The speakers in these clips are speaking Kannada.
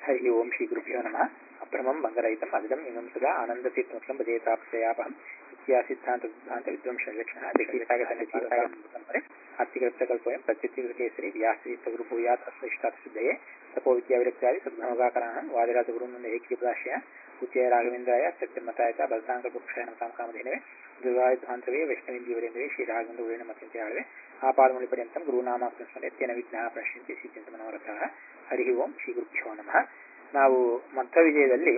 हरि ओम श्री गुरुभ्यो नमः अभ्रमं बन्धरहितम् अजडम् इमं सदा आनन्दतीर्थमुखं भजेताप्तयापहम् इत्यासिद्धान्तसिद्धान्तविद्वंशलक्षणः दिग्वितागतनिचीवतागम्बरे आर्थिकल्पयं प्रत्यतिकेसरी व्यासतीर्थगुरुभूयात् अस्मिष्टात्सिद्धये तपो विद्याविरक्त्यादि सद्भ्रमगाकराणां वादिराजगुरुनन्द ऐक्यप्रदाश्य उच्चय राघवेन्द्राय सत्यमतायत बलताङ्कपुक्षाय नमतां कामधेनवे ದುರ್ಗಾಯುಧಾಂತವೇ ವೈಷ್ಣವೇಂದ್ರಿಯವರೇಂದ್ರೇ ಶ್ರೀ ರಾಘವೇಂದ್ರ ಮತ್ಯಂತ್ಯಾಳವೆ ಆಪಾದಮುನಿ ಪರ್ಯಂತಂ ಗುರುನಾಮಾಕ್ತ ಸ್ಮರೆತ್ಯನ ವಿಘ್ನಃ ಪ್ರಶ್ಯಂತೆ ಸಿದ್ಧಂತ ಮನೋರಥಃ ಹರಿ ಓಂ ಶ್ರೀ ಗುರುಭ್ಯೋ ನಮಃ ನಾವು ಮಧ್ವ ವಿಜಯದಲ್ಲಿ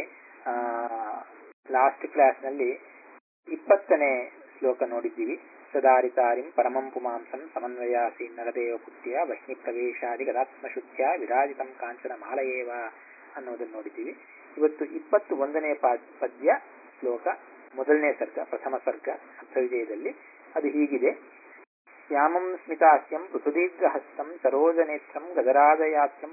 ಲಾಸ್ಟ್ ಕ್ಲಾಸ್ನಲ್ಲಿ ಇಪ್ಪತ್ತನೇ ಶ್ಲೋಕ ನೋಡಿದ್ದೀವಿ ಸದಾರಿತಾರಿಂ ಪರಮಂ ಪುಮಾಂಸಂ ಸಮನ್ವಯಾಸಿ ನರದೇವ ಪುತ್ಯ ವಹ್ನಿ ಪ್ರವೇಶಾದಿ ಗದಾತ್ಮಶುದ್ಧ್ಯ ವಿರಾಜಿತಂ ಕಾಂಚನ ಮಾಲಯೇವ ಅನ್ನೋದನ್ನು ನೋಡಿದ್ದೀವಿ ಇವತ್ತು ಇಪ್ಪತ್ತು ಒಂದನೇ ಪದ್ಯ ಶ್ಲೋಕ ಮೊದಲನೇ ಸರ್ಗ ಪ್ರಥಮ ಸರ್ಗ ವಿಜಯದಲ್ಲಿ ಅದು ಹೀಗಿದೆ ಶ್ಯಾಮಂ ಸ್ಮಿತಾಸ್ಯಂ ಪೃಥುದೀರ್ಘಹಸ್ತಂ ಸರೋಜನೇತ್ರಂ ಗದರಾಜಯಾತ್ರಂ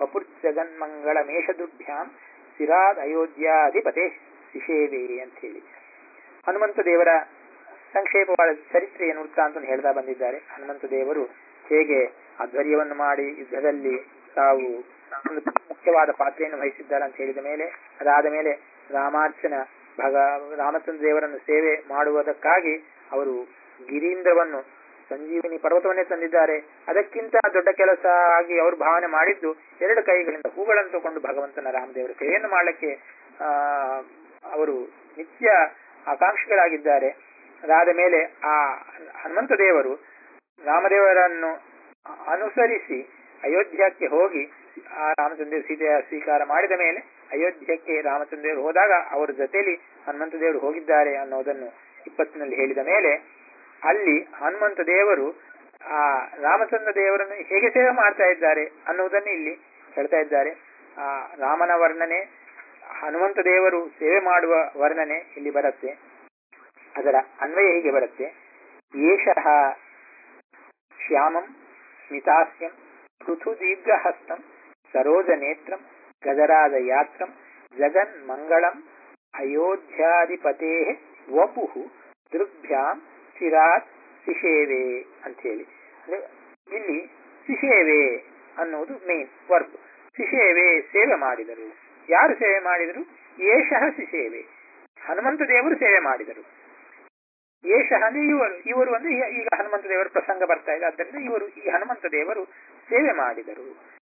ವಪುರ್ಜಗನ್ಮಂಗಳಮೇಷದುಭ್ಯಾಂ ಸಿರಾದ್ ಅಯೋಧ್ಯಾಧಿಪತೆ ಶಿಷೇವೆ ಅಂತ ಹೇಳಿ ಹನುಮಂತ ದೇವರ ಸಂಕ್ಷೇಪವಾದ ಚರಿತ್ರೆಯನ್ನು ವೃತ್ತಾಂತ ಹೇಳ್ತಾ ಬಂದಿದ್ದಾರೆ ಹನುಮಂತ ದೇವರು ಹೇಗೆ ಅಧ್ವರ್ಯವನ್ನು ಮಾಡಿ ಯುದ್ಧದಲ್ಲಿ ತಾವು ಒಂದು ಮುಖ್ಯವಾದ ಪಾತ್ರೆಯನ್ನು ವಹಿಸಿದ್ದಾರೆ ಅಂತ ಹೇಳಿದ ಮೇಲೆ ಅದಾದ ಮೇಲೆ ರಾಮಾರ್ಚನ ಭಗ ರಾಮಚಂದ್ರ ದೇವರನ್ನು ಸೇವೆ ಮಾಡುವುದಕ್ಕಾಗಿ ಅವರು ಗಿರೀಂದ್ರವನ್ನು ಸಂಜೀವಿನಿ ಪರ್ವತವನ್ನೇ ತಂದಿದ್ದಾರೆ ಅದಕ್ಕಿಂತ ದೊಡ್ಡ ಕೆಲಸ ಆಗಿ ಅವರು ಭಾವನೆ ಮಾಡಿದ್ದು ಎರಡು ಕೈಗಳಿಂದ ಹೂಗಳನ್ನು ತಗೊಂಡು ಭಗವಂತನ ರಾಮದೇವರ ಸೇವೆಯನ್ನು ಮಾಡಲಿಕ್ಕೆ ಆ ಅವರು ನಿತ್ಯ ಆಕಾಂಕ್ಷಿಗಳಾಗಿದ್ದಾರೆ ಅದಾದ ಮೇಲೆ ಆ ಹನುಮಂತ ದೇವರು ರಾಮದೇವರನ್ನು ಅನುಸರಿಸಿ ಅಯೋಧ್ಯಕ್ಕೆ ಹೋಗಿ ಆ ರಾಮಚಂದ್ರ ಸೀತೆಯ ಸ್ವೀಕಾರ ಮಾಡಿದ ಮೇಲೆ ಅಯೋಧ್ಯಕ್ಕೆ ರಾಮಚಂದ್ರ ದೇವರು ಹೋದಾಗ ಅವರ ಜೊತೆಯಲ್ಲಿ ಹನುಮಂತ ದೇವರು ಹೋಗಿದ್ದಾರೆ ಅನ್ನೋದನ್ನು ಇಪ್ಪತ್ತಿನಲ್ಲಿ ಹೇಳಿದ ಮೇಲೆ ಅಲ್ಲಿ ಹನುಮಂತ ದೇವರು ಆ ರಾಮಚಂದ್ರ ದೇವರನ್ನು ಹೇಗೆ ಸೇವೆ ಮಾಡ್ತಾ ಇದ್ದಾರೆ ಅನ್ನುವುದನ್ನು ಇಲ್ಲಿ ಹೇಳ್ತಾ ಇದ್ದಾರೆ ಆ ರಾಮನ ವರ್ಣನೆ ಹನುಮಂತ ದೇವರು ಸೇವೆ ಮಾಡುವ ವರ್ಣನೆ ಇಲ್ಲಿ ಬರುತ್ತೆ ಅದರ ಅನ್ವಯ ಹೀಗೆ ಬರುತ್ತೆ ಏಷಃ ಶ್ಯಾಮಂ ಸ್ಮಿತಾಸ್ಯಂ ಪೃಥು ದೀರ್ಘಹಸ್ತಂ ಸರೋಜ ನೇತ್ರಂ ಗದರಾದ ಯಾತ್ರಂ ಜಗನ್ ಮಂಗಳಂ ಅಯೋಧ್ಯಾಧಿಪತೇ ವಪು ದೃಗ್ಭ್ಯಾಂ ಚಿರಾತ್ ಸಿಷೇವೆ ಅಂತ ಹೇಳಿ ಅಂದ್ರೆ ಇಲ್ಲಿ ಸಿಷೇವೆ ಅನ್ನುವುದು ಮೇನ್ ವರ್ಬ್ ಸಿಷೇವೆ ಸೇವೆ ಮಾಡಿದರು ಯಾರು ಸೇವೆ ಮಾಡಿದರು ಏಷಃ ಸಿಷೇವೆ ಹನುಮಂತ ದೇವರು ಸೇವೆ ಮಾಡಿದರು ಏಷಃ ಅಂದ್ರೆ ಇವರು ಇವರು ಅಂದ್ರೆ ಈಗ ಹನುಮಂತ ದೇವರ ಪ್ರಸಂಗ ಬರ್ತಾ ಇದೆ ಆದ್ದರಿಂದ ಇವರು ಈ ಹನುಮಂತ ದೇವರು ಸೇವೆ ಮಾಡಿದರು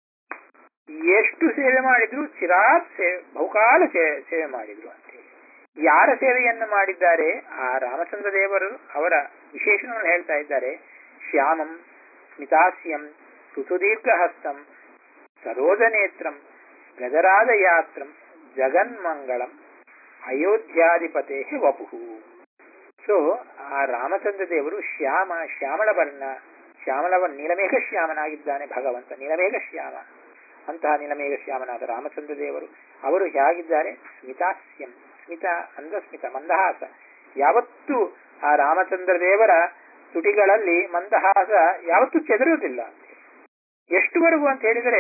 ಎಷ್ಟು ಸೇವೆ ಮಾಡಿದ್ರು ಚಿರಾತ್ ಸೇವೆ ಬಹುಕಾಲ ಸೇವೆ ಮಾಡಿದ್ರು ಅಂತ ಹೇಳಿ ಯಾರ ಸೇವೆಯನ್ನು ಮಾಡಿದ್ದಾರೆ ಆ ರಾಮಚಂದ್ರ ದೇವರು ಅವರ ವಿಶೇಷಣವನ್ನು ಹೇಳ್ತಾ ಇದ್ದಾರೆ ಶ್ಯಾಮಂ ಸ್ಮಿತಾಸ್ಯಂ ಋತುದೀರ್ಘಹಸ್ತಂ ಸರೋಜನೇತ್ರಂ ಗದರಾದ ಯಾತ್ರಂ ಜಗನ್ಮಂಗಳಂ ಅಯೋಧ್ಯಾಧಿಪತೇ ವಪುಹು ಸೊ ಆ ರಾಮಚಂದ್ರ ದೇವರು ಶ್ಯಾಮ ಶ್ಯಾಮಳ ವರ್ಣ ಶ್ಯಾಮಳವ ನೀಲಮೇಘ ಶ್ಯಾಮನಾಗಿದ್ದಾನೆ ಭಗವಂತ ನೀಲಮೇಘ ಶ್ಯಾಮ ಅಂತಹ ನೀಲಮೇಘ ಶ್ಯಾಮನಾದ ರಾಮಚಂದ್ರ ದೇವರು ಅವರು ಹೇಗಿದ್ದಾರೆ ಸ್ಮಿತಾಸ್ಯಂ ಸ್ಮಿತ ಅಂದಸ್ಮಿತ ಮಂದಹಾಸ ಯಾವತ್ತೂ ಆ ರಾಮಚಂದ್ರ ದೇವರ ತುಟಿಗಳಲ್ಲಿ ಮಂದಹಾಸ ಯಾವತ್ತೂ ಚೆದರುವುದಿಲ್ಲ ಎಷ್ಟುವರೆಗೂ ಅಂತ ಹೇಳಿದರೆ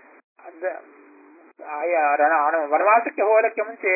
ವನವಾಸಕ್ಕೆ ಹೋಗಲಿಕ್ಕೆ ಮುಂಚೆ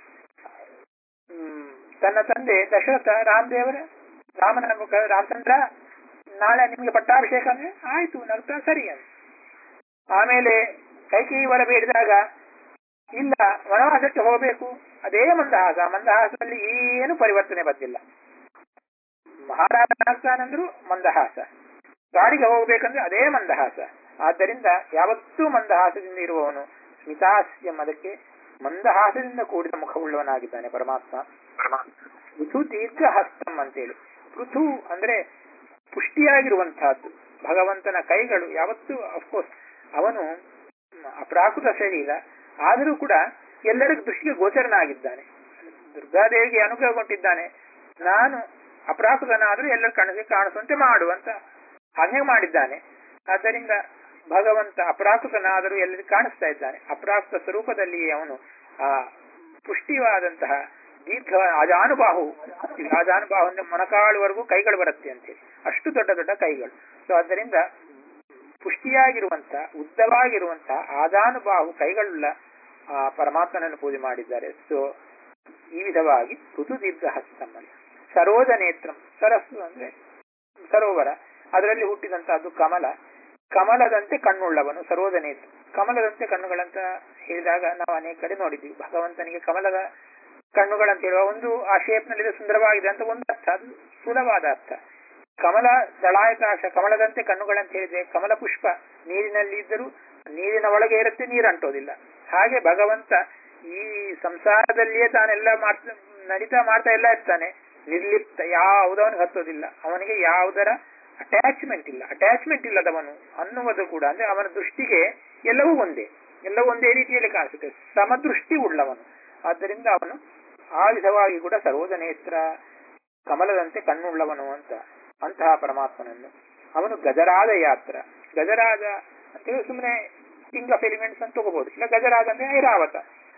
ತನ್ನ ತಂದೆ ದಶರಥ ರಾಮದೇವರ ರಾಮನ ರಾಮಚಂದ್ರ ನಾಳೆ ನಿಮಗೆ ಪಟ್ಟಾಭಿಷೇಕ ಅಂದ್ರೆ ಆಯ್ತು ನಗ್ತಾ ಸರಿ ಅಂತ ಆಮೇಲೆ ಕೈಕೇಯಿ ವರ ಬೇಡಿದಾಗ ಇಲ್ಲ ವನವಾಸಕ್ಕೆ ಹೋಗಬೇಕು ಅದೇ ಮಂದಹಾಸ ಮಂದಹಾಸದಲ್ಲಿ ಏನು ಪರಿವರ್ತನೆ ಬಂದಿಲ್ಲ ಮಹಾರಾಜನಾಗ್ತಾನಂದ್ರು ಮಂದಹಾಸ ಗಾಡಿಗೆ ಹೋಗ್ಬೇಕಂದ್ರೆ ಅದೇ ಮಂದಹಾಸ ಆದ್ದರಿಂದ ಯಾವತ್ತೂ ಮಂದಹಾಸದಿಂದ ಇರುವವನು ಸ್ಮಿತಾಸ್ಯಂ ಅದಕ್ಕೆ ಮಂದಹಾಸದಿಂದ ಕೂಡಿದ ಮುಖವುಳ್ಳವನಾಗಿದ್ದಾನೆ ಪರಮಾತ್ಮ ಪೃಥು ದೀರ್ಘ ಹಸ್ತಂ ಅಂತೇಳಿ ಪೃಥು ಅಂದ್ರೆ ಪುಷ್ಟಿಯಾಗಿರುವಂತಹದ್ದು ಭಗವಂತನ ಕೈಗಳು ಯಾವತ್ತೂ ಅಫ್ಕೋರ್ಸ್ ಅವನು ಅಪ್ರಾಕೃತ ಶರೀರ ಆದರೂ ಕೂಡ ಎಲ್ಲರ ದೃಷ್ಟಿಗೆ ಗೋಚರನಾಗಿದ್ದಾನೆ ದುರ್ಗಾದೇವಿಗೆ ಅನುಗ್ರಹ ಕೊಟ್ಟಿದ್ದಾನೆ ನಾನು ಅಪ್ರಾಕೃತನಾದರೂ ಎಲ್ಲರ ಕಣ್ಣಿಗೆ ಕಾಣಿಸುವಂತೆ ಮಾಡುವಂತ ಹಾಗೆ ಮಾಡಿದ್ದಾನೆ ಆದ್ದರಿಂದ ಭಗವಂತ ಅಪ್ರಾಕೃತನಾದರೂ ಎಲ್ಲರಿಗೂ ಕಾಣಿಸ್ತಾ ಇದ್ದಾನೆ ಅಪ್ರಾಕೃತ ಸ್ವರೂಪದಲ್ಲಿ ಅವನು ಆ ಪುಷ್ಟಿವಾದಂತಹ ದೀರ್ಘ ಅಜಾನುಬಾಹು ಅಜಾನುಬಾಹು ಅಂದ್ರೆ ಮೊಣಕಾಳುವರೆಗೂ ಕೈಗಳು ಬರುತ್ತೆ ಅಂತೇಳಿ ಅಷ್ಟು ದೊಡ್ಡ ದೊಡ್ಡ ಕೈಗಳು ಸೊ ಆದ್ದರಿಂದ ಪುಷ್ಟಿಯಾಗಿರುವಂತ ಉದ್ದವಾಗಿರುವಂತ ಆಜಾನುಬಾಹು ಕೈಗಳುಳ್ಳ ಆ ಪರಮಾತ್ಮನನ್ನು ಪೂಜೆ ಮಾಡಿದ್ದಾರೆ ಸೊ ಈ ವಿಧವಾಗಿ ಋತು ದೀರ್ಘ ಹಸ್ತಮ್ಮಲ್ಲಿ ಸರೋಜ ನೇತ್ರಂ ಸರಸ್ಸು ಅಂದ್ರೆ ಸರೋವರ ಅದರಲ್ಲಿ ಹುಟ್ಟಿದಂತಹದ್ದು ಕಮಲ ಕಮಲದಂತೆ ಕಣ್ಣುಳ್ಳವನು ಸರೋದನೇತು ಕಮಲದಂತೆ ಕಣ್ಣುಗಳಂತ ಹೇಳಿದಾಗ ನಾವು ಅನೇಕ ಕಡೆ ನೋಡಿದ್ವಿ ಭಗವಂತನಿಗೆ ಕಮಲದ ಕಣ್ಣುಗಳಂತ ಹೇಳುವ ಒಂದು ಆ ಶೇಪ್ ನಲ್ಲಿ ಸುಂದರವಾಗಿದೆ ಅಂತ ಒಂದು ಅರ್ಥ ಅದು ಸ್ಥೂಲವಾದ ಅರ್ಥ ಕಮಲ ದಳಾಯತಾಕ್ಷ ಕಮಲದಂತೆ ಕಣ್ಣುಗಳಂತ ಹೇಳಿದ್ರೆ ಕಮಲ ಪುಷ್ಪ ನೀರಿನಲ್ಲಿ ಇದ್ದರೂ ನೀರಿನ ಒಳಗೆ ಇರುತ್ತೆ ನೀರು ಅಂಟೋದಿಲ್ಲ ಹಾಗೆ ಭಗವಂತ ಈ ಸಂಸಾರದಲ್ಲಿಯೇ ತಾನೆಲ್ಲ ಮಾಡ್ತಾ ನಡೀತಾ ಮಾಡ್ತಾ ಎಲ್ಲ ಇರ್ತಾನೆ ನಿರ್ಲಿಪ್ತ ಯಾವುದವನಿಗೆ ಹತ್ತೋದಿಲ್ಲ ಅವನಿಗೆ ಯಾವುದರ ಅಟ್ಯಾಚ್ಮೆಂಟ್ ಇಲ್ಲ ಅಟ್ಯಾಚ್ಮೆಂಟ್ ಇಲ್ಲದವನು ಅನ್ನುವುದು ಕೂಡ ಅಂದ್ರೆ ಅವನ ದೃಷ್ಟಿಗೆ ಎಲ್ಲವೂ ಒಂದೇ ಎಲ್ಲವೂ ಒಂದೇ ರೀತಿಯಲ್ಲಿ ಕಾಣಿಸುತ್ತೆ ಸಮದೃಷ್ಟಿ ಉಳ್ಳವನು ಆದ್ದರಿಂದ ಅವನು ಆ ವಿಧವಾಗಿ ಕೂಡ ಸರ್ವೋಜನೇತ್ರ ಕಮಲದಂತೆ ಕಣ್ಣುಳ್ಳವನು ಅಂತ ಅಂತಹ ಪರಮಾತ್ಮನನ್ನು ಅವನು ಗಜರಾಜ ಯಾತ್ರ ಗಜರಾಜ ಅಂತೇಳಿ ಸುಮ್ಮನೆ ಕಿಂಗ್ ಆಫ್ ಎಲಿಮೆಂಟ್ಸ್ ಅಂತ ತಗೋಬಹುದು ಇಲ್ಲ ಗಜರಾಜ ಅಂದ್ರೆ ಐರಾವತ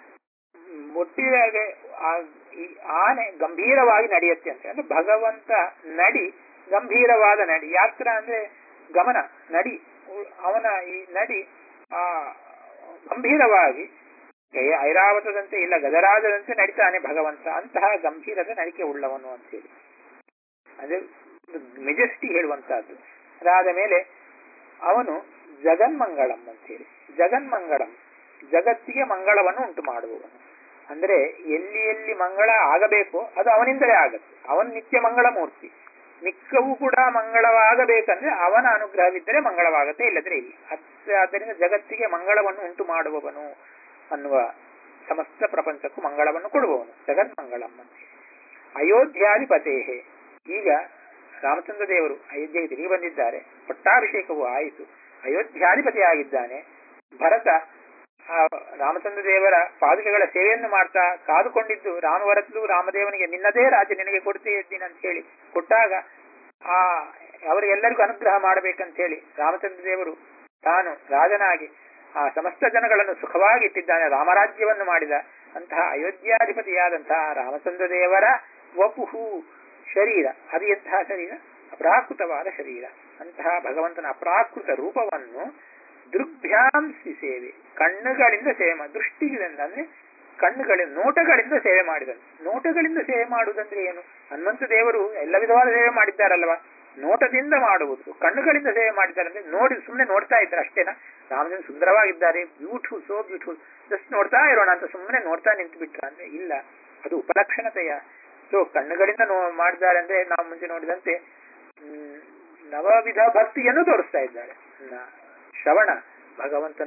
ಒಟ್ಟಿಗೆ ಈ ಆನೆ ಗಂಭೀರವಾಗಿ ನಡೆಯುತ್ತೆ ಅಂತ ಅಂದ್ರೆ ಭಗವಂತ ನಡಿ ಗಂಭೀರವಾದ ನಡಿ ಯಾತ್ರ ಅಂದ್ರೆ ಗಮನ ನಡಿ ಅವನ ಈ ನಡಿ ಆ ಗಂಭೀರವಾಗಿ ಐರಾವತದಂತೆ ಇಲ್ಲ ಗಜರಾಜದಂತೆ ನಡಿತಾನೆ ಭಗವಂತ ಅಂತಹ ಗಂಭೀರದ ನಡಿಕೆ ಉಳ್ಳವನು ಅಂತ ಹೇಳಿ ಅಂದ್ರೆ ಮೆಜೆಸ್ಟಿ ಹೇಳುವಂತಹದ್ದು ಅದಾದ ಮೇಲೆ ಅವನು ಜಗನ್ಮಂಗಳಂ ಅಂತ ಹೇಳಿ ಜಗನ್ಮಂಗಳಂ ಜಗತ್ತಿಗೆ ಮಂಗಳವನ್ನು ಉಂಟು ಮಾಡುವವನು ಅಂದ್ರೆ ಎಲ್ಲಿ ಎಲ್ಲಿ ಮಂಗಳ ಆಗಬೇಕೋ ಅದು ಅವನಿಂದಲೇ ಆಗತ್ತೆ ಅವನು ನಿತ್ಯ ಮಂಗಳ ಮೂರ್ತಿ ಮಿಕ್ಕವೂ ಕೂಡ ಮಂಗಳವಾಗಬೇಕಂದ್ರೆ ಅವನ ಅನುಗ್ರಹವಿದ್ದರೆ ಮಂಗಳವಾಗತ್ತೆ ಇಲ್ಲದ್ರೆ ಇಲ್ಲ ಆದ್ದರಿಂದ ಜಗತ್ತಿಗೆ ಮಂಗಳವನ್ನು ಉಂಟು ಮಾಡುವವನು ಅನ್ನುವ ಸಮಸ್ತ ಪ್ರಪಂಚಕ್ಕೂ ಮಂಗಳವನ್ನು ಕೊಡುವವನು ಜಗನ್ಮಂಗಳಂ ಅಂತ ಅಯೋಧ್ಯಾಧಿಪತೇಹೇ ಈಗ ರಾಮಚಂದ್ರ ದೇವರು ಅಯೋಧ್ಯೆಗೆ ತಿರುಗಿ ಬಂದಿದ್ದಾರೆ ಪಟ್ಟಾಭಿಷೇಕವು ಆಯಿತು ಅಯೋಧ್ಯಾಧಿಪತಿ ಆಗಿದ್ದಾನೆ ಭರತ ರಾಮಚಂದ್ರ ದೇವರ ಪಾದುಕೆಗಳ ಸೇವೆಯನ್ನು ಮಾಡ್ತಾ ಕಾದುಕೊಂಡಿದ್ದು ರಾಮವರತ್ಲು ರಾಮದೇವನಿಗೆ ನಿನ್ನದೇ ರಾಜ್ಯ ನಿನಗೆ ಕೊಡ್ತೇ ಇದ್ದೀನಿ ಅಂತ ಹೇಳಿ ಕೊಟ್ಟಾಗ ಆ ಅವರಿಗೆಲ್ಲರಿಗೂ ಅನುಗ್ರಹ ಮಾಡಬೇಕಂತ ಹೇಳಿ ರಾಮಚಂದ್ರ ದೇವರು ತಾನು ರಾಜನಾಗಿ ಆ ಸಮಸ್ತ ಜನಗಳನ್ನು ಸುಖವಾಗಿ ಇಟ್ಟಿದ್ದಾನೆ ರಾಮರಾಜ್ಯವನ್ನು ಮಾಡಿದ ಅಂತಹ ಅಯೋಧ್ಯಾಧಿಪತಿಯಾದಂತಹ ರಾಮಚಂದ್ರ ದೇವರ ವಪುಹು ಶರೀರ ಅದು ಎಂತಹ ಶರೀರ ಅಪ್ರಾಕೃತವಾದ ಶರೀರ ಅಂತಹ ಭಗವಂತನ ಅಪ್ರಾಕೃತ ರೂಪವನ್ನು ದೃಗ್ಭ್ಯಾಂಸಿ ಸೇವೆ ಕಣ್ಣುಗಳಿಂದ ಸೇವೆ ಮಾಡಿ ದೃಷ್ಟಿಗಳಿಂದ ಅಂದ್ರೆ ಕಣ್ಣುಗಳಿಂದ ನೋಟಗಳಿಂದ ಸೇವೆ ಮಾಡಿದನು ನೋಟಗಳಿಂದ ಸೇವೆ ಮಾಡುವುದಂದ್ರೆ ಏನು ಹನುಮಂತ ದೇವರು ಎಲ್ಲ ವಿಧವಾದ ಸೇವೆ ಮಾಡಿದ್ದಾರಲ್ವಾ ನೋಟದಿಂದ ಮಾಡುವುದು ಕಣ್ಣುಗಳಿಂದ ಸೇವೆ ಮಾಡಿದ್ದಾರೆ ಅಂದ್ರೆ ನೋಡಿ ಸುಮ್ಮನೆ ನೋಡ್ತಾ ಇದ್ದಾರೆ ಅಷ್ಟೇನಾ ರಾಮಚಂದ್ರ ಸುಂದರವಾಗಿದ್ದಾರೆ ಬ್ಯೂಟಿಫುಲ್ ಸೋ ಬ್ಯೂಟಿಫುಲ್ ಜಸ್ಟ್ ನೋಡ್ತಾ ಇರೋಣ ಅಂತ ಸುಮ್ಮನೆ ನೋಡ್ತಾ ನಿಂತು ಬಿಟ್ರ ಅಂದ್ರೆ ಇಲ್ಲ ಅದು ಉಪಲಕ್ಷಣತೆಯ ಸೊ ಕಣ್ಣುಗಳಿಂದ ನೋ ಮಾಡಿದ್ದಾರೆ ಅಂದ್ರೆ ನಾವು ಮುಂಚೆ ನೋಡಿದಂತೆ ಹ್ಮ್ ನವವಿಧ ಭಕ್ತಿಯನ್ನು ತೋರಿಸ್ತಾ ಇದ್ದಾರೆ ಶ್ರವಣ ಭಗವಂತನ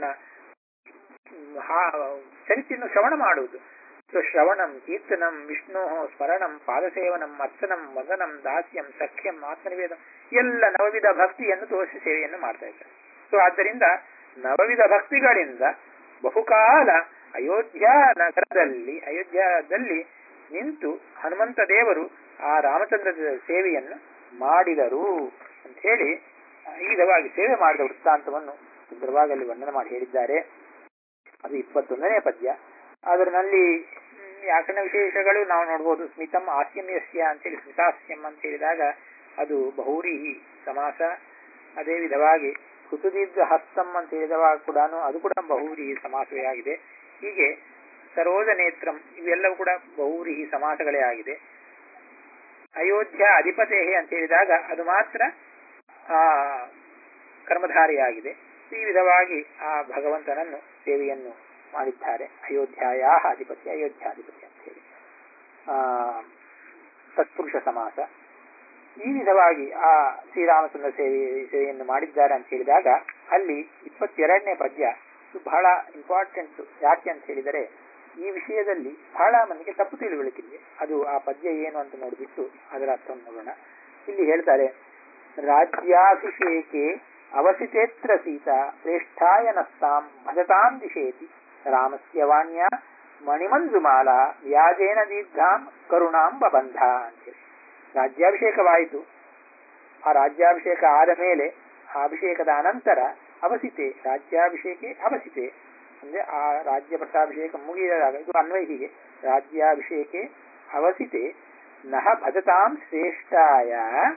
ಚರಿತ್ರೆಯನ್ನು ಶ್ರವಣ ಮಾಡುವುದು ಸೊ ಶ್ರವಣಂ ಕೀರ್ತನಂ ವಿಷ್ಣು ಸ್ಮರಣಂ ಪಾದಸೇವನಂ ಅರ್ಚನಂ ವದನಂ ದಾಸ್ಯಂ ಸಖ್ಯಂ ಆತ್ಮನಿವೇದಂ ಎಲ್ಲ ನವವಿಧ ಭಕ್ತಿಯನ್ನು ತೋರಿಸಿ ಸೇವೆಯನ್ನು ಮಾಡ್ತಾ ಇದ್ದಾರೆ ಸೊ ಆದ್ದರಿಂದ ನವವಿಧ ಭಕ್ತಿಗಳಿಂದ ಬಹುಕಾಲ ಅಯೋಧ್ಯ ನಗರದಲ್ಲಿ ಅಯೋಧ್ಯದಲ್ಲಿ ನಿಂತು ಹನುಮಂತ ದೇವರು ಆ ರಾಮಚಂದ್ರ ಸೇವೆಯನ್ನು ಮಾಡಿದರು ಅಂತ ಹೇಳಿ ಈ ವಿಧವಾಗಿ ಸೇವೆ ಮಾಡಿದ ವೃತ್ತಾಂತವನ್ನು ಸುಂದರವಾಗಿ ಅಲ್ಲಿ ವರ್ಣನೆ ಮಾಡಿ ಹೇಳಿದ್ದಾರೆ ಅದು ಇಪ್ಪತ್ತೊಂದನೇ ಪದ್ಯ ಅದರಲ್ಲಿ ವ್ಯಾಕರಣ ವಿಶೇಷಗಳು ನಾವು ನೋಡ್ಬೋದು ಸ್ಮಿತಂ ಆಸ್ಯಮ್ಯಸ್ಯ ಅಂತೇಳಿ ಸ್ಮಿತಾಸ್ಯಂ ಅಂತ ಹೇಳಿದಾಗ ಅದು ಬಹುರಿ ಸಮಾಸ ಅದೇ ವಿಧವಾಗಿ ಕುತುದೀರ್ಘ ಹಸ್ತಂ ಅಂತ ಹೇಳಿದವಾಗ ಕೂಡ ಅದು ಕೂಡ ಬಹುರಿ ಸಮಾಸವೇ ಆಗಿದೆ ಹೀಗೆ ಸರೋಜ ನೇತ್ರಂ ಇವೆಲ್ಲವೂ ಕೂಡ ಬಹುರಿ ಸಮಾಸಗಳೇ ಆಗಿದೆ ಅಯೋಧ್ಯ ಅಧಿಪತೇಹೆ ಅಂತ ಹೇಳಿದಾಗ ಅದು ಮಾತ್ರ ಆ ಕರ್ಮಧಾರಿಯಾಗಿದೆ ಈ ವಿಧವಾಗಿ ಆ ಭಗವಂತನನ್ನು ಸೇವೆಯನ್ನು ಮಾಡಿದ್ದಾರೆ ಅಯೋಧ್ಯಾಯ ಅಧಿಪತಿ ಅಯೋಧ್ಯಾಧಿಪತಿ ಅಂತ ಹೇಳಿ ಆ ತತ್ಪುರುಷ ಸಮಾಸ ಈ ವಿಧವಾಗಿ ಆ ಶ್ರೀರಾಮಚಂದ್ರ ಸೇವೆ ಸೇವೆಯನ್ನು ಮಾಡಿದ್ದಾರೆ ಅಂತ ಹೇಳಿದಾಗ ಅಲ್ಲಿ ಇಪ್ಪತ್ತೆರಡನೇ ಪದ್ಯ ಇದು ಬಹಳ ಇಂಪಾರ್ಟೆಂಟ್ ಯಾಕೆ ಅಂತ ಹೇಳಿದರೆ ಈ ವಿಷಯದಲ್ಲಿ ಬಹಳ ಮಂದಿಗೆ ತಪ್ಪು ತಿಳುವಳಿಕಿದೆ ಅದು ಆ ಪದ್ಯ ಏನು ಅಂತ ನೋಡಿಬಿಟ್ಟು ಅದರ ಅರ್ಥವನ್ನು ನೋಡೋಣ ಇಲ್ಲಿ ಹೇಳ್ತಾರೆ ರಾಜ್ಯಾಭಿಷೇಕೆ ಅವಸಿತೇತ್ರ ಸೀತಾ ಶ್ರೇಷ್ಠಾಯನಸ್ತಾಂ ಭಜತಾಂ ದಿಶೇತಿ ರಾಮಸ್ಯ ವಾಣ್ಯ ಮಣಿಮಂಜುಮಾಲಾ ವ್ಯಾಜೇನ ದೀರ್ಘಾಂ ಕರುಣಾಂ ಬಬಂಧ ಅಂತೇಳಿ ರಾಜ್ಯಾಭಿಷೇಕವಾಯಿತು ಆ ರಾಜ್ಯಾಭಿಷೇಕ ಆದ ಮೇಲೆ ಆ ಅಭಿಷೇಕದ ಅನಂತರ ಅವಸಿತೆ ರಾಜ್ಯಾಭಿಷೇಕೆ ಅವಸಿತೆ ಅಂದ್ರೆ ಆ ರಾಜ್ಯ ಪಟ್ಟಾಭಿಷೇಕ ಮುಗಿದಾಗ ಇದು ಅನ್ವಯ ಹೀಗೆ ರಾಜ್ಯಾಭಿಷೇಕೆ ಅವಸಿತೆ ನಹ ಭಜತಾಂ ಶ್ರೇಷ್ಠಾಯ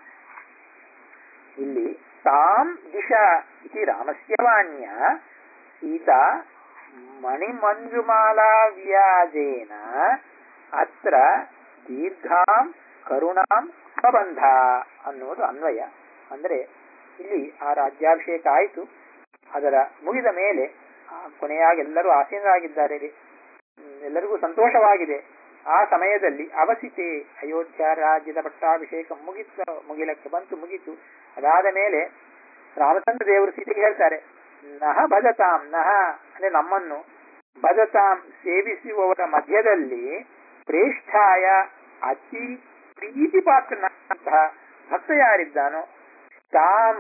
ಇಲ್ಲಿ ತಾಂ ದಿಶಾ ಇತಿ ರಾಮಸ್ಯ ವಾಣ್ಯ ಸೀತಾ ಮಣಿಮಂಜುಮಾಲಾ ವ್ಯಾಜೇನ ಅತ್ರ ದೀರ್ಘಾಂ ಕರುಣಾಂ ಪ್ರಬಂಧ ಅನ್ನುವುದು ಅನ್ವಯ ಅಂದ್ರೆ ಇಲ್ಲಿ ಆ ರಾಜ್ಯಾಭಿಷೇಕ ಆಯಿತು ಅದರ ಮುಗಿದ ಮೇಲೆ ಆ, ಕೊನೆಯಾಗಿ ಎಲ್ಲರೂ ಆಸೀನರಾಗಿದ್ದಾರೆ ಹ್ಮ್, ಎಲ್ಲರಿಗೂ ಸಂತೋಷವಾಗಿದೆ ಆ ಸಮಯದಲ್ಲಿ ಅವಸಿತೆ ಅಯೋಧ್ಯ ರಾಜ್ಯದ ಪಟ್ಟಾಭಿಷೇಕ ಮುಗಿತ ಮುಗಿಲಕ್ಕೆ ಬಂತು ಮುಗಿತು ಅದಾದ ಮೇಲೆ ರಾಮಚಂದ್ರ ದೇವರು ಸೀತೆಗೆ ಹೇಳ್ತಾರೆ ನಹ ಭಜತಾಂ ನಹ ಅಂದ್ರೆ ನಮ್ಮನ್ನು ಭಜತಾಂ ಸೇವಿಸುವವರ ಮಧ್ಯದಲ್ಲಿ ಪ್ರೇಷ್ಠಾಯ ಅತಿ ಪ್ರೀತಿ ಪಾತ್ರನಂತಹ ಭಕ್ತ ಯಾರಿದ್ದಾನೋ ತಾಂ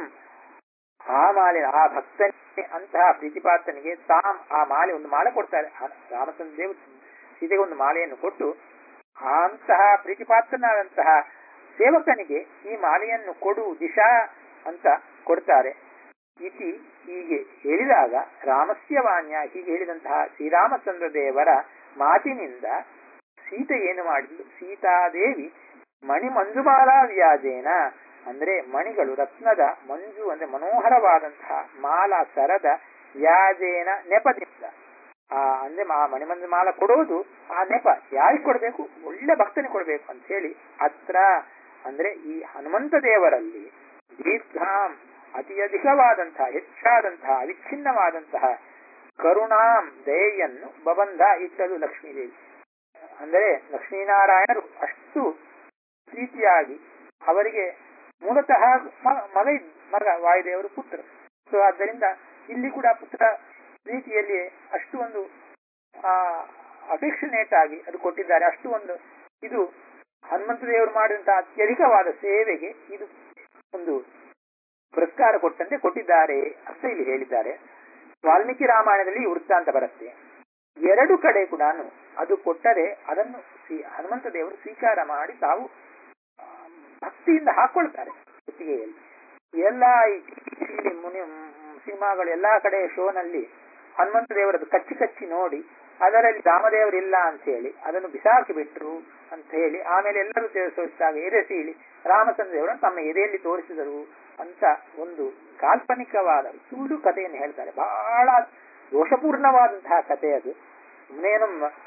ಆ ಮಾಲೆ ಆ ಭಕ್ತನಿಗೆ ಅಂತಹ ಪ್ರೀತಿಪಾತ್ರನಿಗೆ ತಾಂ ಆ ಮಾಲೆ ಒಂದು ಮಾಲೆ ಕೊಡ್ತಾರೆ ಆ ರಾಮಚಂದ್ರ ದೇವರು ಸೀತೆಗೆ ಒಂದು ಮಾಲೆಯನ್ನು ಕೊಟ್ಟು ಆ ಅಂತಹ ಪ್ರೀತಿಪಾತ್ರನಾದಂತಹ ಸೇವಕನಿಗೆ ಈ ಮಾಲೆಯನ್ನು ಕೊಡು ದಿಶಾ ಅಂತ ಕೊಡ್ತಾರೆ ಇತಿ ಹೀಗೆ ಹೇಳಿದಾಗ ರಾಮಸ್ಯ ವಾಣ್ಯ ಹೀಗೆ ಹೇಳಿದಂತಹ ಶ್ರೀರಾಮಚಂದ್ರ ದೇವರ ಮಾತಿನಿಂದ ಸೀತೆ ಏನು ಮಾಡಿದ್ಲು ಸೀತಾದೇವಿ ಮಣಿ ಮಂಜುಮಾಲಾ ವ್ಯಾಜೇನ ಅಂದ್ರೆ ಮಣಿಗಳು ರತ್ನದ ಮಂಜು ಅಂದ್ರೆ ಮನೋಹರವಾದಂತಹ ಮಾಲ ಸರದ ವ್ಯಾಜೇನ ನೆಪದಿಂದ ಆ ಅಂದ್ರೆ ಆ ಮಣಿಮಂಜು ಮಾಲ ಕೊಡೋದು ಆ ನೆಪ ಯಾರಿಗೆ ಕೊಡಬೇಕು ಒಳ್ಳೆ ಭಕ್ತನಿಗೆ ಕೊಡಬೇಕು ಅಂತ ಹೇಳಿ ಅತ್ರ ಅಂದ್ರೆ ಈ ಹನುಮಂತ ದೇವರಲ್ಲಿ ದೀರ್ಘಾಂ ಅತಿ ಅಧಿಕವಾದಂತಹ ಹೆಚ್ಚಾದಂತಹ ಅವಿಚ್ಛಿನ್ನವಾದಂತಹ ಕರುಣಾಂ ದಯೆಯನ್ನು ಬಬಂಧ ಇಟ್ಟಲು ಲಕ್ಷ್ಮೀದೇವಿ ಅಂದರೆ ಲಕ್ಷ್ಮೀನಾರಾಯಣರು ಅಷ್ಟು ಪ್ರೀತಿಯಾಗಿ ಅವರಿಗೆ ಮೂಲತಃ ಮ- ಮಗ ಇದ್- ಮಗ ವಾಯುದೇವರು ಪುತ್ರ ಸೊ ಆದ್ದರಿಂದ ಇಲ್ಲಿ ಕೂಡ ಪುತ್ರ ಪ್ರೀತಿಯಲ್ಲಿ ಅಷ್ಟು ಒಂದು ಆ ಅಫೆಕ್ಷನೇಟ್ ಆಗಿ ಅದು ಕೊಟ್ಟಿದ್ದಾರೆ ಅಷ್ಟು ಒಂದು ಇದು ಹನುಮಂತ ದೇವರು ಮಾಡಿದಂತಹ ಅತ್ಯಧಿಕವಾದ ಸೇವೆಗೆ ಇದು ಒಂದು ಪುರಸ್ಕಾರ ಕೊಟ್ಟಂತೆ ಕೊಟ್ಟಿದ್ದಾರೆ ಅಂತ ಇಲ್ಲಿ ಹೇಳಿದ್ದಾರೆ ವಾಲ್ಮೀಕಿ ರಾಮಾಯಣದಲ್ಲಿ ಈ ವೃತ್ತಾಂತ ಬರುತ್ತೆ ಎರಡು ಕಡೆ ಕೂಡ ಅದು ಕೊಟ್ಟರೆ ಅದನ್ನು ಶ್ರೀ- ಹನುಮಂತ ದೇವರು ಸ್ವೀಕಾರ ಮಾಡಿ ತಾವು ಆ, ಭಕ್ತಿಯಿಂದ ಹಾಕೊಳ್ತಾರೆ ಕುತ್ತಿಗೆಯಲ್ಲಿ ಎಲ್ಲ ಈ ಟಿವಿ ಮುನಿ ಮ್, ಸಿನಿಮಾಗಳು ಎಲ್ಲಾ ಕಡೆ ಶೋನಲ್ಲಿ ಹನುಮಂತ ದೇವರದ್ದು ಕಚ್ಚಿ ಕಚ್ಚಿ ನೋಡಿ ಅದರಲ್ಲಿ ರಾಮದೇವರಿಲ್ಲ ಅಂತ ಹೇಳಿ ಅದನ್ನು ಬಿಸಾಕಿ ಬಿಟ್ರು ಅಂತ ಹೇಳಿ ಆಮೇಲೆ ಎಲ್ಲರೂ ತೋರಿಸಿದಾಗ ಎದೆ ಸೀಳಿ ರಾಮಚಂದ್ರ ದೇವರನ್ನು ತಮ್ಮ ಎದೆಯಲ್ಲಿ ತೋರಿಸಿದರು ಅಂತ ಒಂದು ಕಾಲ್ಪನಿಕವಾದ ಸುಳ್ಳು ಕಥೆಯನ್ನು ಹೇಳ್ತಾರೆ ಬಹಳ ದೋಷಪೂರ್ಣವಾದಂತಹ ಕಥೆ ಅದು ಸುಮ್ಮನೇನು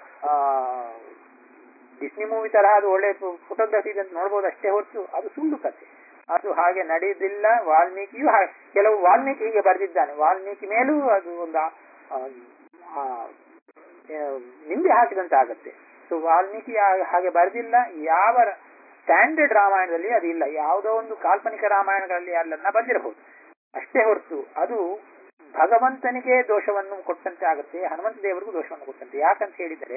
ಡಿಸ್ನಿ ಮೂವಿ ತರಹ ಅದು ಒಳ್ಳೆ ಫೋಟೋಗ್ರಫಿ ಅಂತ ನೋಡ್ಬೋದು ಅಷ್ಟೇ ಹೊರತು ಅದು ಸುಳ್ಳು ಕಥೆ ಅದು ಹಾಗೆ ನಡೆಯುವುದಿಲ್ಲ ವಾಲ್ಮೀಕಿಯು ಹಾಗೆ ಕೆಲವು ವಾಲ್ಮೀಕಿ ಹೀಗೆ ಬರೆದಿದ್ದಾನೆ ವಾಲ್ಮೀಕಿ ಮೇಲೂ ಅದು ಒಂದು ಆ- ಆ, ಆ, ನಿಂಬೆ ಹಾಕಿದಂತೆ ಆಗುತ್ತೆ ಸೊ ವಾಲ್ಮೀಕಿ ಆ- ಹಾಗೆ ಬರೆದಿಲ್ಲ ಯಾವ ಸ್ಟ್ಯಾಂಡರ್ಡ್ ರಾಮಾಯಣದಲ್ಲಿ ಅದು ಇಲ್ಲ ಯಾವುದೋ ಒಂದು ಕಾಲ್ಪನಿಕ ರಾಮಾಯಣಗಳಲ್ಲಿ ಅಲ್ಲನ್ನ ಬಂದಿರಬಹುದು ಅಷ್ಟೇ ಹೊರತು ಅದು ಭಗವಂತನಿಗೆ ದೋಷವನ್ನು ಕೊಟ್ಟಂತೆ ಆಗುತ್ತೆ ಹನುಮಂತ ದೇವರಿಗೂ ದೋಷವನ್ನು ಕೊಟ್ಟಂತೆ ಯಾಕಂತ ಹೇಳಿದರೆ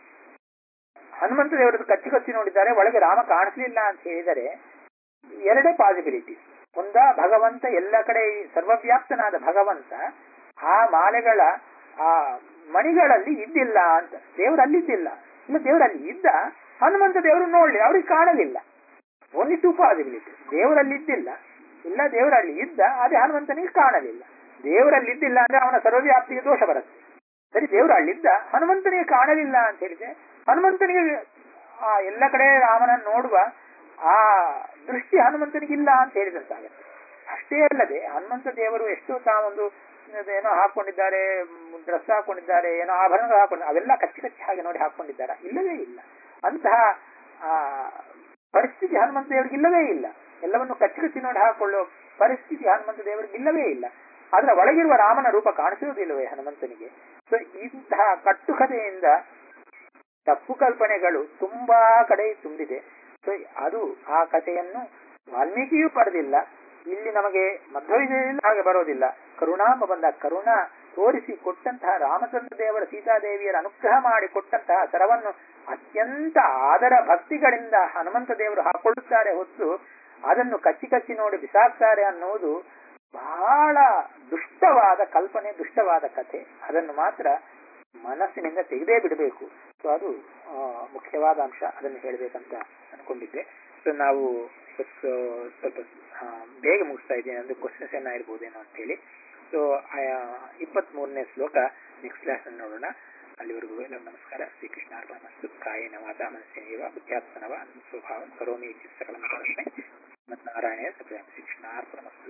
ಹನುಮಂತ ದೇವರದ್ದು ಕಚ್ಚಿ ಕಚ್ಚಿ ನೋಡಿದ್ದಾರೆ ಒಳಗೆ ರಾಮ ಕಾಣಿಸ್ಲಿಲ್ಲ ಅಂತ ಹೇಳಿದರೆ ಎರಡೇ ಪಾಸಿಬಿಲಿಟಿ ಒಂದ ಭಗವಂತ ಎಲ್ಲ ಕಡೆ ಸರ್ವವ್ಯಾಪ್ತನಾದ ಭಗವಂತ ಆ ಮಾಲೆಗಳ ಆ ಮಣಿಗಳಲ್ಲಿ ಇದ್ದಿಲ್ಲ ಅಂತ ದೇವರು ಅಲ್ಲಿದ್ದಿಲ್ಲ ಇಲ್ಲ ದೇವರಲ್ಲಿ ಇದ್ದ ಹನುಮಂತ ದೇವರು ನೋಡ್ಲಿ ಅವ್ರಿಗೆ ಕಾಣಲಿಲ್ಲ ಓನ್ಲಿ ಟೂ ಪಾಸಿಬಿಲಿಟಿ ದೇವರಲ್ಲಿ ಇದ್ದಿಲ್ಲ ಇಲ್ಲ ದೇವರಲ್ಲಿ ಇದ್ದ ಅದೇ ಹನುಮಂತನಿಗೆ ಕಾಣಲಿಲ್ಲ ದೇವರಲ್ಲಿ ಇದ್ದಿಲ್ಲ ಅಂದ್ರೆ ಅವನ ಸರ್ವವ್ಯಾಪ್ತಿಗೆ ದೋಷ ಬರುತ್ತೆ ಸರಿ ದೇವರು ಅಲ್ಲಿದ್ದ ಹನುಮಂತನಿಗೆ ಕಾಣಲಿಲ್ಲ ಅಂತ ಹೇಳಿದ್ರೆ ಹನುಮಂತನಿಗೆ ಆ ಎಲ್ಲ ಕಡೆ ರಾಮನನ್ನು ನೋಡುವ ಆ ದೃಷ್ಟಿ ಹನುಮಂತನಿಗೆ ಇಲ್ಲ ಅಂತ ಹೇಳಿದಂತಾಗತ್ತೆ ಅಷ್ಟೇ ಅಲ್ಲದೆ ಹನುಮಂತ ದೇವರು ಎಷ್ಟೋ ತಾವೊಂದು ಏನೋ ಹಾಕೊಂಡಿದ್ದಾರೆ ಡ್ರೆಸ್ ಹಾಕೊಂಡಿದ್ದಾರೆ ಏನೋ ಆಭರಣಗಳು ಹಾಕೊಂಡು ಅವೆಲ್ಲ ಕಚ್ಚಿ ಕಚ್ಚಿ ಹಾಗೆ ನೋಡಿ ಹಾಕೊಂಡಿದ್ದಾರ ಇಲ್ಲವೇ ಇಲ್ಲ ಅಂತಹ ಆ ಪರಿಸ್ಥಿತಿ ಹನುಮಂತ ದೇವರಿಗೆ ಇಲ್ಲವೇ ಇಲ್ಲ ಎಲ್ಲವನ್ನು ಕಚ್ಚಿ ಕಚ್ಚಿ ನೋಡಿ ಹಾಕೊಳ್ಳೋ ಪರಿಸ್ಥಿತಿ ಹನುಮಂತ ದೇವರಿಗೆ ಇಲ್ಲವೇ ಇಲ್ಲ ಆದ್ರೆ ಒಳಗಿರುವ ರಾಮನ ರೂಪ ಕಾಣಿಸುವುದಿಲ್ಲವೇ ಹನುಮಂತನಿಗೆ ಸೊ ಇಂತಹ ಕಟ್ಟುಕತೆಯಿಂದ ತಪ್ಪು ಕಲ್ಪನೆಗಳು ತುಂಬಾ ಕಡೆ ತುಂಬಿದೆ ಸೊ ಅದು ಆ ಕಥೆಯನ್ನು ವಾಲ್ಮೀಕಿಯೂ ಪಡೆದಿಲ್ಲ ಇಲ್ಲಿ ನಮಗೆ ಮಧ್ವವಿಜಯದಲ್ಲಿ ಹಾಗೆ ಬರೋದಿಲ್ಲ ಕರುಣಾಂಬ ಬಂದ ಕರುಣ ತೋರಿಸಿ ಕೊಟ್ಟಂತಹ ರಾಮಚಂದ್ರ ದೇವರ ಸೀತಾದೇವಿಯರ ಅನುಗ್ರಹ ಮಾಡಿ ಕೊಟ್ಟಂತಹ ಸರವನ್ನು ಅತ್ಯಂತ ಆದರ ಭಕ್ತಿಗಳಿಂದ ಹನುಮಂತ ದೇವರು ಹಾಕೊಳ್ಳುತ್ತಾರೆ ಹೊತ್ತು ಅದನ್ನು ಕಚ್ಚಿ ಕಚ್ಚಿ ನೋಡಿ ಬಿಸಾಕ್ತಾರೆ ಅನ್ನುವುದು ಬಹಳ ದುಷ್ಟವಾದ ಕಲ್ಪನೆ ದುಷ್ಟವಾದ ಕಥೆ ಅದನ್ನು ಮಾತ್ರ ಮನಸ್ಸಿನಿಂದ ತೆಗೆದೇ ಬಿಡಬೇಕು ಸೊ ಅದು ಆ, ಮುಖ್ಯವಾದ ಅಂಶ ಅದನ್ನು ಹೇಳಬೇಕಂತ ಅನ್ಕೊಂಡಿದ್ದೆ ಸೊ ನಾವು ಇವತ್ತು ಸ್ವಲ್ಪ ಆ, ಬೇಗ ಮುಗಿಸ್ತಾ ಇದ್ದೀನಿ ಅಂದ್ರೆ ಕ್ವಶನ್ಸ್ ಏನಾಗಿರ್ಬೋದೇನೋ ಅಂತ ಹೇಳಿ ಸೊ ಇಪ್ಪತ್ತ್ ಮೂರನೇ ಶ್ಲೋಕ ನೆಕ್ಸ್ಟ್ ಕ್ಲಾಸ್ ನೋಡೋಣ ಅಲ್ಲಿವರೆಗೂ ಎಲ್ಲ ನಮಸ್ಕಾರ ಶ್ರೀಕೃಷ್ಣ ಅರ್ಪಣಮಸ್ತು ಕಾಯೇನ ವಾಚ ಮನಸ್ಸಿನೇವ ಬುದ್ಧ್ಯಾತ್ಮನವ ಸ್ವಭಾವ ಕರೋಮಿ ಇತಿ ಸಕಲಂ ಕರೋಮಿ ನಾರಾಯಣ ಸತ್ಯ ಶ್ರೀಕೃಷ್ಣ ಅರ್ಪಣಮಸ್ತು